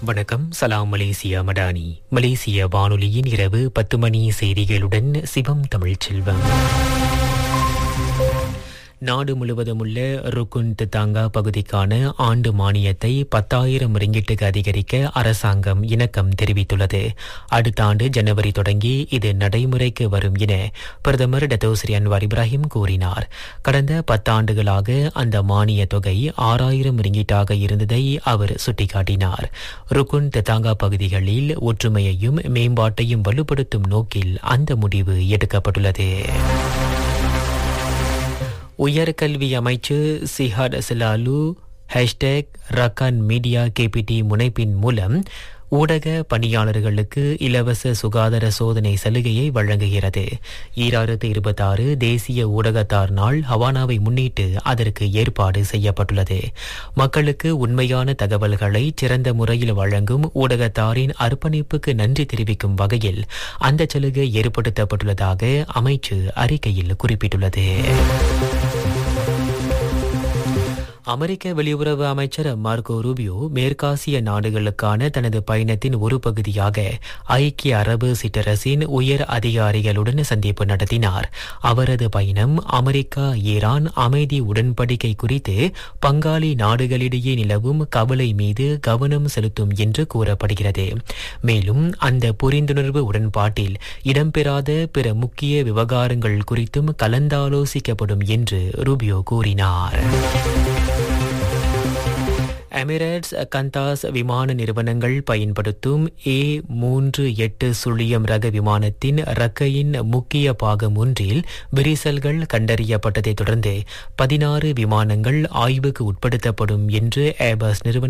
வணக்கம் சலாம் மலேசியா மடானி மலேசிய வானொலியின் இரவு பத்து மணி செய்திகளுடன் சிவம் தமிழ்ச் செல்வம் நாடு முழுவதும் உள்ள ருக்குன் தித்தாங்கா பகுதிக்கான ஆண்டு மானியத்தை பத்தாயிரம் ரிங்கிட்டுக்கு அதிகரிக்க அரசாங்கம் இணக்கம் தெரிவித்துள்ளது அடுத்த ஆண்டு ஜனவரி தொடங்கி இது நடைமுறைக்கு வரும் என பிரதமர் டத்தோஸ்ரீ அன்வார் இப்ராஹிம் கூறினார் கடந்த பத்தாண்டுகளாக அந்த மானிய தொகை ஆறாயிரம் ரிங்கிட்டாக இருந்ததை அவர் சுட்டிக்காட்டினார் ருக்குன் தித்தாங்கா பகுதிகளில் ஒற்றுமையையும் மேம்பாட்டையும் வலுப்படுத்தும் நோக்கில் அந்த முடிவு எடுக்கப்பட்டுள்ளது உயர்கல்வி அமைச்சு Sihat Selalu hashtag Rakan media KPT முனைப்பின் மூலம் ஊடக பணியாளர்களுக்கு இலவச சுகாதார சோதனை சலுகையை வழங்குகிறது ஈராயிரத்து இருபத்தாறு தேசிய ஊடகத்தார் நாள் ஹவானாவை முன்னிட்டு அதற்கு ஏற்பாடு செய்யப்பட்டுள்ளது மக்களுக்கு உண்மையான தகவல்களை சிறந்த முறையில் வழங்கும் ஊடகத்தாரின் அர்ப்பணிப்புக்கு நன்றி தெரிவிக்கும் வகையில் அந்த சலுகை ஏற்படுத்தப்பட்டுள்ளதாக அமைச்சு அறிக்கையில் குறிப்பிட்டுள்ளது அமெரிக்க வெளியுறவு அமைச்சர் மார்கோ ரூபியோ மேற்காசிய நாடுகளுக்கான தனது பயணத்தின் ஒரு பகுதியாக ஐக்கிய அரபு சிற்றரசின் உயர் அதிகாரிகளுடன் சந்திப்பு நடத்தினார் அவரது பயணம் அமெரிக்கா ஈரான் அமைதி உடன்படிக்கை குறித்து பங்காளி நாடுகளிடையே நிலவும் கவலை மீது கவனம் செலுத்தும் என்று கூறப்படுகிறது மேலும் அந்த புரிந்துணர்வு உடன்பாட்டில் இடம்பெறாத பிற முக்கிய விவகாரங்கள் குறித்தும் கலந்தாலோசிக்கப்படும் என்று ரூபியோ கூறினார் எமிரேட்ஸ் கந்தாஸ் விமான நிறுவனங்கள் பயன்படுத்தும் ஏ மூன்று எட்டு சுழியம் ரக விமானத்தின் ரக்கையின் முக்கிய பாகம் ஒன்றில் விரிசல்கள் கண்டறியப்பட்டதைத் தொடர்ந்து பதினாறு விமானங்கள் ஆய்வுக்கு உட்படுத்தப்படும் என்று ஏபஸ் நிறுவனம்